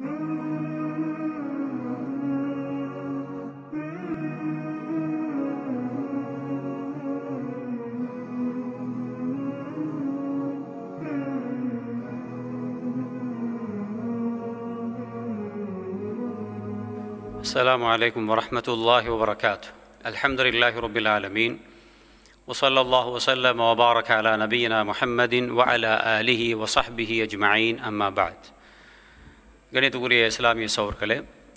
السلام عليكم ورحمة الله وبركاته الحمد لله رب العالمين وصلى الله وسلم وبارك على نبينا محمد وعلى آله وصحبه أجمعين أما بعد கணித்துக்குரிய இஸ்லாமிய சகோர்களே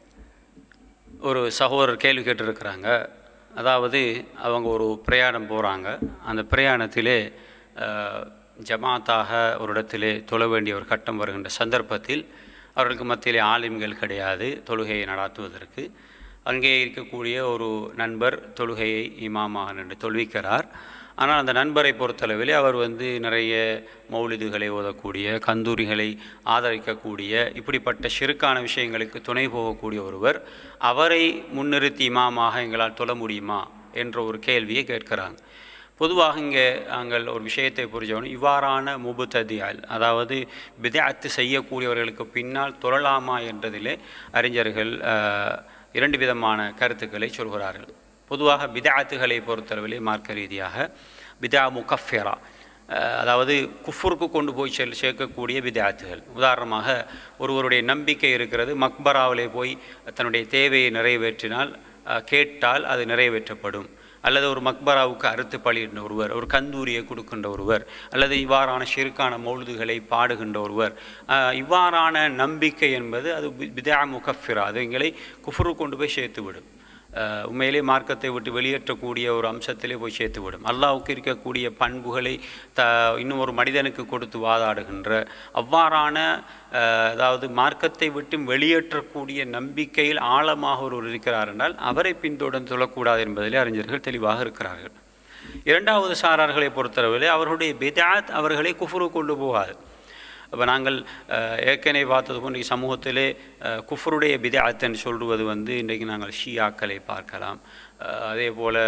ஒரு சகோதரர் கேள்வி கேட்டிருக்கிறாங்க அதாவது அவங்க ஒரு பிரயாணம் போகிறாங்க அந்த பிரயாணத்திலே அஹ், ஜமாத்தாக ஒரு இடத்திலே தொழ வேண்டிய ஒரு கட்டம் வருகின்ற சந்தர்ப்பத்தில் அவர்களுக்கு மத்தியிலே ஆலிம்கள் கிடையாது தொழுகையை நடாத்துவதற்கு அங்கே இருக்கக்கூடிய ஒரு நண்பர் தொழுகையை இமாமாக நின்று தொழுவிக்கிறார் ஆனால் அந்த நண்பரை பொறுத்தளவிலே அவர் வந்து நிறைய மௌலிதுகளை ஓதக்கூடிய கந்தூரிகளை ஆதரிக்கக்கூடிய இப்படிப்பட்ட சிறுக்கான விஷயங்களுக்கு துணை போகக்கூடிய ஒருவர் அவரை முன்னிறுத்தி இமாமாக எங்களால் தொழ முடியுமா என்ற ஒரு கேள்வியை கேட்கிறாங்க பொதுவாக இங்கே நாங்கள் ஒரு விஷயத்தை புரிஞ்சவனும் இவ்வாறான முபுத்ததியால் அதாவது பிதாத்து செய்யக்கூடியவர்களுக்கு பின்னால் தொழலாமா என்றதிலே அறிஞர்கள் ஆஹ், இரண்டு விதமான கருத்துக்களை சொல்கிறார்கள் பொதுவாக பிதாத்துகளை பொறுத்தளவிலே மார்க்க ரீதியாக பிதா முகஃபெரா அதாவது குஃபுருக்கு கொண்டு போய் செல் சேர்க்கக்கூடிய பிதாத்துகள் உதாரணமாக ஒருவருடைய நம்பிக்கை இருக்கிறது மக்பராவிலே போய் தன்னுடைய தேவையை நிறைவேற்றினால் அஹ், கேட்டால் அது நிறைவேற்றப்படும் அல்லது ஒரு மக்பராவுக்கு அறுத்து பழிகின்ற ஒருவர் ஒரு கந்தூரியை கொடுக்கின்ற ஒருவர் அல்லது இவ்வாறான ஷிருக்கான மௌலுதுகளை பாடுகின்ற ஒருவர் அஹ், இவ்வாறான நம்பிக்கை என்பது அது பி- பிதா முகஃபிரா அது எங்களை குஃபுரு கொண்டு போய் சேர்த்துவிடும் அஹ், உண்மையிலே மார்க்கத்தை விட்டு வெளியேற்றக்கூடிய ஒரு அம்சத்திலே போய் சேர்த்துவிடும் அல்லாஹ்வுக்கு இருக்கக்கூடிய பண்புகளை த இன்னும் ஒரு மனிதனுக்கு கொடுத்து வாதாடுகின்ற அவ்வாறான அஹ், அதாவது மார்க்கத்தை விட்டு வெளியேற்றக்கூடிய நம்பிக்கையில் ஆழமாக ஒருவர் இருக்கிறார் என்றால் அவரை பின்தொடர்ந்து சொல்லக்கூடாது என்பதிலே அறிஞர்கள் தெளிவாக இருக்கிறார்கள் இரண்டாவது சாரார்களை பொறுத்தளவிலே அவர்களுடைய பிதாத் அவர்களை குஃபுரு கொண்டு போகாது அப்போ நாங்கள் அஹ், ஏற்கனவே பார்த்தது போன்று சமூகத்திலே அஹ், குஃபருடைய பிதாத்தன்னு சொல்லுவது வந்து இன்றைக்கு நாங்கள் ஷியாக்களை பார்க்கலாம் அஹ், அதே போல்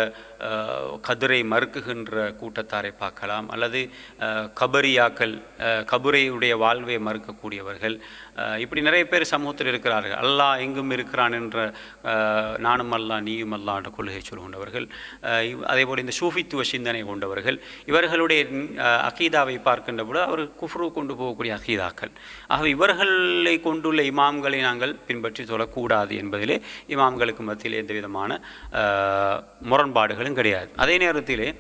கதிரை மறுக்குகின்ற கூட்டத்தாரை பார்க்கலாம் அல்லது அஹ், கபரியாக்கள் அஹ், கபரையுடைய வாழ்வை மறுக்கக்கூடியவர்கள் அஹ், இப்படி நிறைய பேர் சமூகத்தில் இருக்கிறார்கள் அல்லாஹ் எங்கும் இருக்கிறான் என்ற அஹ், நானும் அல்லாஹ் நீயும் அல்லாஹ் என்ற கொள்கை சொல்கின்றவர்கள் அஹ், இவ்- அதே போல் இந்த சூஃபித்துவ சிந்தனை கொண்டவர்கள் இவர்களுடைய அஹ், அகீதாவை பார்க்கின்ற பொழுது அவர் குஃப்ரு கொண்டு போகக்கூடிய அகீதாக்கள் ஆகவே இவர்களை கொண்டுள்ள இமாம்களை நாங்கள் பின்பற்றி சொல்லக்கூடாது என்பதிலே இமாம்களுக்கு மத்தியில் எந்த விதமான அஹ், முரண்பாடுகளும் கிடையாது அதே நேரத்திலே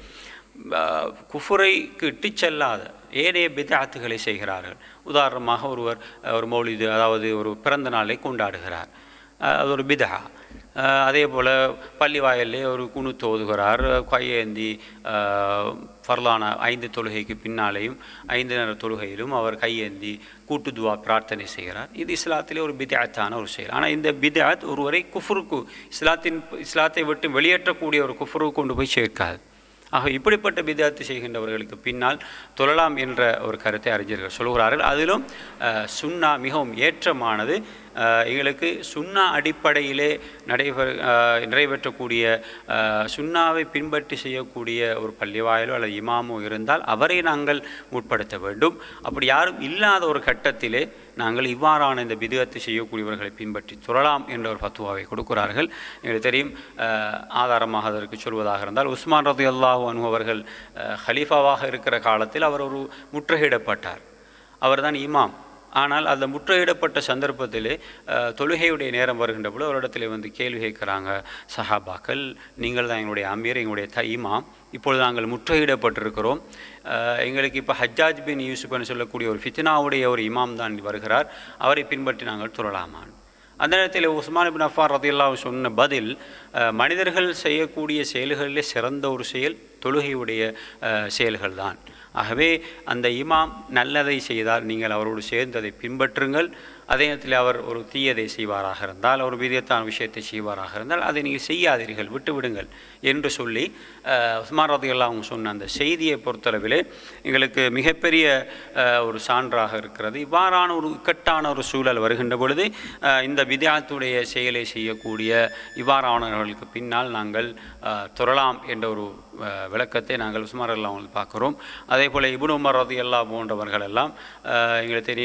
அஹ், குஃபுரைக்கு இட்டுச் செல்லாத ஏனைய பிதாத்துகளை செய்கிறார்கள் உதாரணமாக ஒருவர் அஹ், ஒரு மௌலிது அதாவது ஒரு பிறந்த நாளை கொண்டாடுகிறார் அஹ், அது ஒரு பிதா அஹ், அதே போல் பள்ளி வாயிலே ஒரு குணு தோதுகிறார் கையேந்தி அஹ், ஃபர்லான ஐந்து தொழுகைக்கு பின்னாலேயும் ஐந்து நேர தொழுகையிலும் அவர் கையேந்தி கூட்டு துவா பிரார்த்தனை செய்கிறார் இது இஸ்லாத்திலே ஒரு பிதாத்தான ஒரு செயல் ஆனால் இந்த பிதாத் ஒருவரை குஃபுருக்கு இஸ்லாத்தின் இஸ்லாத்தை விட்டு வெளியேற்றக்கூடிய ஒரு குஃபுருக்கு கொண்டு போய் சேர்க்காது ஆக இப்படிப்பட்ட பிதாத்து செய்கின்றவர்களுக்கு பின்னால் தொழலாம் என்ற ஒரு கருத்தை அறிஞர்கள் சொல்கிறார்கள் அதிலும் அஹ், சுன்னா மிகவும் ஏற்றமானது அஹ், எங்களுக்கு சுன்னா அடிப்படையிலே நடைபெற அஹ், நிறைவேற்றக்கூடிய அஹ், சுன்னாவை பின்பற்றி செய்யக்கூடிய ஒரு பள்ளிவாயலோ அல்லது இமாமோ இருந்தால் அவரை நாங்கள் முற்படுத்த வேண்டும் அப்படி யாரும் இல்லாத ஒரு கட்டத்திலே நாங்கள் இவ்வாறான இந்த பிதுகத்தை செய்யக்கூடியவர்களை பின்பற்றி தொழலாம் என்ற ஒரு பத்துவாவை கொடுக்கிறார்கள் எங்களுக்கு தெரியும் அஹ், ஆதாரமாக அதற்கு சொல்வதாக இருந்தால் உஸ்மான் ரதி அல்லாஹு அனு அவர்கள் அஹ், ஹலீஃபாவாக இருக்கிற காலத்தில் அவர் ஒரு முற்றுகையிடப்பட்டார் அவர்தான் இமாம் ஆனால் அந்த முற்றுகையிடப்பட்ட சந்தர்ப்பத்திலே அஹ், தொழுகையுடைய நேரம் வருகின்ற பொழுது அவரிடத்தில் வந்து கேள்வி கேட்குறாங்க சஹாபாக்கள் நீங்கள் தான் எங்களுடைய அமீர் எங்களுடைய த இமாம் இப்பொழுது நாங்கள் முற்றுகையிடப்பட்டிருக்கிறோம் அஹ், எங்களுக்கு இப்போ ஹஜ்ஜாஜ் பின் யூசுப்னு சொல்லக்கூடிய ஒரு ஃபித்னாவுடைய ஒரு இமாம் தான் வருகிறார் அவரை பின்பற்றி நாங்கள் தொழலாமான் அந்த நேரத்தில் உஸ்மான் பின் அஃபார் ரதியல்லாஹு சொன்ன பதில் அஹ், மனிதர்கள் செய்யக்கூடிய செயல்களிலே சிறந்த ஒரு செயல் தொழுகையுடைய அஹ், செயல்கள்தான் ஆகவே அந்த இமாம் நல்லதை செய்தால் நீங்கள் அவரோடு சேர்ந்து அதை பின்பற்றுங்கள் அதே நேரத்தில் அவர் ஒரு தீயதை செய்வாராக இருந்தால் ஒரு விதத்தான விஷயத்தை செய்வாராக இருந்தால் அதை நீங்கள் செய்யாதீர்கள் விட்டு விடுங்கள் என்று சொல்லி அஹ், உஸ்மான் ரதியல்லா அவங்க சொன்ன அந்த செய்தியை பொறுத்தளவிலே எங்களுக்கு மிகப்பெரிய அஹ், ஒரு சான்றாக இருக்கிறது இவ்வாறான ஒரு இக்கட்டான ஒரு சூழல் வருகின்ற பொழுது அஹ், இந்த வித்யாத்துடைய செயலை செய்யக்கூடிய இவ்வாறானவர்களுக்கு பின்னால் நாங்கள் அஹ், தொழலாம் என்ற ஒரு அஹ், விளக்கத்தை நாங்கள் உஸ்மார் அல்லா அவங்களுக்கு பார்க்குறோம் அதே போல் இபுன் உமர் ரதி அல்லா போன்றவர்கள் எல்லாம் அஹ், எங்களுக்கு தெரியும்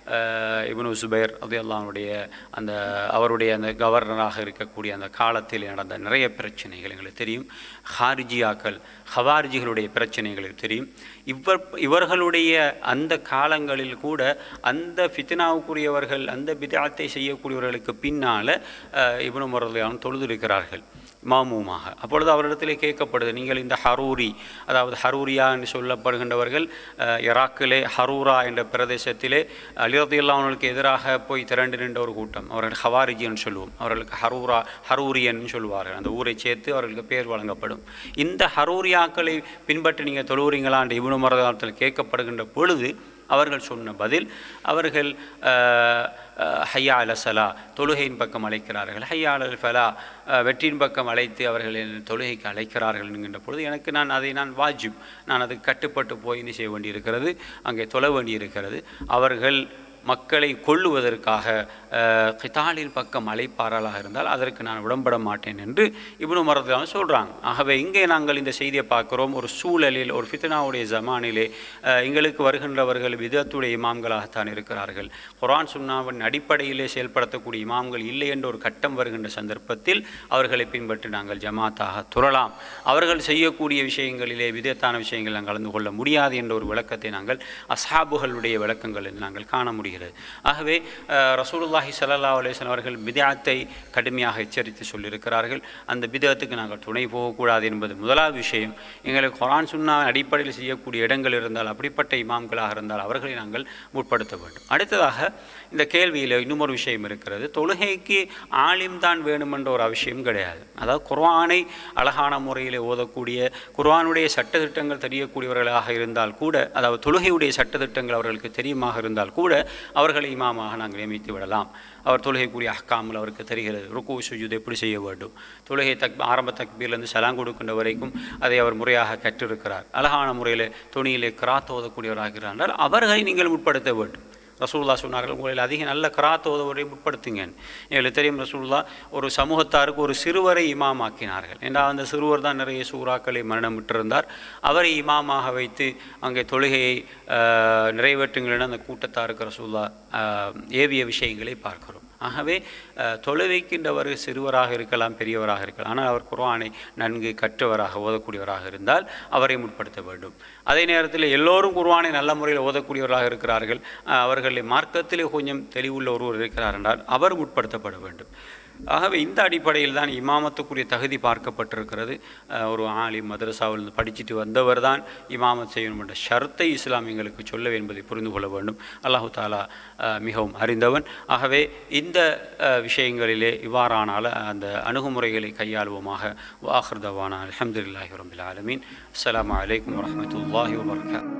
அஹ், இப்னு சுபைர் அது அல்லாஹ்வுடைய அந்த அவருடைய அந்த கவர்னராக இருக்கக்கூடிய அந்த காலத்தில் நடந்த நிறைய பிரச்சனைகள் எங்களுக்கு தெரியும் ஹாரிஜியாக்கள் ஹவாரிஜிகளுடைய பிரச்சனைகள் தெரியும் இவர் இவர்களுடைய அந்த காலங்களில் கூட அந்த ஃபித்னாவுக்குரியவர்கள் அந்த பிதாத்தை செய்யக்கூடியவர்களுக்கு பின்னால் இப்னு முரலியான் தொழுதிருக்கிறார்கள் மாமூமாக அப்பொழுது அவரிடத்திலே கேட்கப்படுது நீங்கள் இந்த ஹரூரி அதாவது ஹரூரியா என்று சொல்லப்படுகின்றவர்கள் அஹ், ஈராக்கிலே ஹரூரா என்ற பிரதேசத்திலே அலிரதியல்லாவர்களுக்கு எதிராக போய் திரண்டு நின்ற ஒரு கூட்டம் அவர்கள் ஹவாரிஜி என்று சொல்லுவோம் அவர்களுக்கு ஹரூரா ஹரூரியன் சொல்லுவார்கள் அந்த ஊரை சேர்த்து அவர்களுக்கு பேர் வழங்கப்படும் இந்த ஹரூரியாக்களை பின்பற்றி நீங்கள் தொழுவுறீங்களா என்ற இவனு மரதாரத்தில் கேட்கப்படுகின்ற பொழுது அவர்கள் சொன்ன பதில் அவர்கள் அஹ், அஹ், ஹையா அல சலா தொழுகையின் பக்கம் அழைக்கிறார்கள் ஹையா அல் ஃபலா அஹ், வெற்றியின் பக்கம் அழைத்து அவர்கள் என்னை தொழுகைக்கு அழைக்கிறார்கள் என்கின்ற பொழுது எனக்கு நான் அதை நான் வாஜிப் நான் அதுக்கு கட்டுப்பட்டு போய் என்ன செய்ய வேண்டியிருக்கிறது அங்கே தொழ வேண்டியிருக்கிறது அவர்கள் மக்களை கொல்லுவதற்காக அஹ், கிதாலின் பக்கம் அழைப்பாரலாக இருந்தால் அதற்கு நான் உடம்பட மாட்டேன் என்று இப்னு மரத்தான் சொல்கிறாங்க ஆகவே இங்கே நாங்கள் இந்த செய்தியை பார்க்கிறோம் ஒரு சூழலில் ஒரு ஃபித்னாவுடைய ஜமானிலே அஹ், எங்களுக்கு வருகின்றவர்கள் விதத்துடைய இமாம்களாகத்தான் இருக்கிறார்கள் குர்ஆன் சுன்னாவின் அடிப்படையிலே செயல்படுத்தக்கூடிய இமாம்கள் இல்லை என்ற ஒரு கட்டம் வருகின்ற சந்தர்ப்பத்தில் அவர்களை பின்பற்றி நாங்கள் ஜமாத்தாக துறலாம் அவர்கள் செய்யக்கூடிய விஷயங்களிலே விதத்தான விஷயங்கள் நாங்கள் கலந்து கொள்ள முடியாது என்ற ஒரு விளக்கத்தை நாங்கள் அசாபுகளுடைய விளக்கங்களில் நாங்கள் காண முடிகிறது ஆகவே அஹ், ரசூலுல்லாஹி ஸல்லல்லாஹு அலைஹி வஸல்லம் அவர்கள் பிதஅத்தை கடுமையாக எச்சரித்து சொல்லியிருக்கிறார்கள் அந்த பிதஅத்துக்கு நாங்கள் துணை போகக்கூடாது என்பது முதலாவது விஷயம் எங்களுக்கு குரான் சுன்னா அடிப்படையில் செய்யக்கூடிய இடங்கள் இருந்தால் அப்படிப்பட்ட இமாம்களாக இருந்தால் அவர்களை நாங்கள் முற்படுத்த வேண்டும் அடுத்ததாக இந்த கேள்வியில் இன்னும் ஒரு விஷயம் இருக்கிறது தொழுகைக்கு ஆலிம் தான் வேணும் என்ற ஒரு அவசியம் கிடையாது அதாவது குர்ஆனை அழகான முறையில் ஓதக்கூடிய குர்ஆனுடைய சட்டத்திட்டங்கள் தெரியக்கூடியவர்களாக இருந்தால் கூட அதாவது தொழுகையுடைய சட்டத்திட்டங்கள் அவர்களுக்கு தெரியுமாக இருந்தால் கூட அவர்களை இமாமாக நாங்கள் நியமித்து விடலாம் அவர் தொழுகைக்குரிய அஹ்காமில் அவருக்கு தெரிகிறது ருக்கு சுஜூத் எப்படி செய்ய வேண்டும் தொழுகை தக் ஆரம்ப தக்பீர்லேருந்து சலாம் கொடுக்கின்ற வரைக்கும் அதை அவர் முறையாக கற்றிருக்கிறார் அழகான முறையில் துணியிலே கிராத் ஓதக்கூடியவராகிறார் என்றால் அவர்களை நீங்கள் முற்படுத்த வேண்டும் ரசூல்லா சொன்னார்கள் உங்களில் அதிக நல்ல கிராத் ஓதவரை முற்படுத்துங்க எங்களுக்கு தெரியும் ரசூல்லா ஒரு சமூகத்தாருக்கு ஒரு சிறுவரை இமாமாக்கினார்கள் என்றால் அந்த சிறுவர் தான் நிறைய சூறாக்களை மரணமிட்டிருந்தார் அவரை இமாமாக வைத்து அங்கே தொழுகையை ஆஹ், நிறைவேற்றுங்கள் என அந்த கூட்டத்தாருக்கு ரசூல்லா ஆஹ், ஏவிய விஷயங்களை பார்க்கிறோம் ஆகவே அஹ், தொலை வைக்கின்றவர் சிறுவராக இருக்கலாம் பெரியவராக இருக்கலாம் ஆனால் அவர் குர்ஆனை நன்கு கற்றவராக ஓதக்கூடியவராக இருந்தால் அவரை முற்படுத்த வேண்டும் அதே நேரத்தில் எல்லோரும் குர்ஆனை நல்ல முறையில் ஓதக்கூடியவராக இருக்கிறார்கள் அஹ், அவர்களை மார்க்கத்திலே கொஞ்சம் தெளிவுள்ள ஒருவர் இருக்கிறார் என்றால் அவர் முற்படுத்தப்பட வேண்டும் ஆகவே இந்த அடிப்படையில் தான் இமாமத்துக்குரிய தகுதி பார்க்கப்பட்டிருக்கிறது அஹ், ஒரு ஆலி மதரசாவில் படிச்சுட்டு வந்தவர் தான் இமாமத் செய்யணும் என்ற ஷர்த்தை இஸ்லாம் எங்களுக்கு சொல்ல என்பதை புரிந்து கொள்ள வேண்டும் அல்லாஹு தாலா அஹ், மிகவும் அறிந்தவன் ஆகவே இந்த அஹ், விஷயங்களிலே இவ்வாறானால அந்த அணுகுமுறைகளை கையாளுவோமாக வாஹர்தவானா அலமதுல்லாஹி ரபில் ஆலமீன் அஸ்ஸலாமு அலைக்கும் வரஹ்மத்துல்லாஹி வபரகாத்துஹு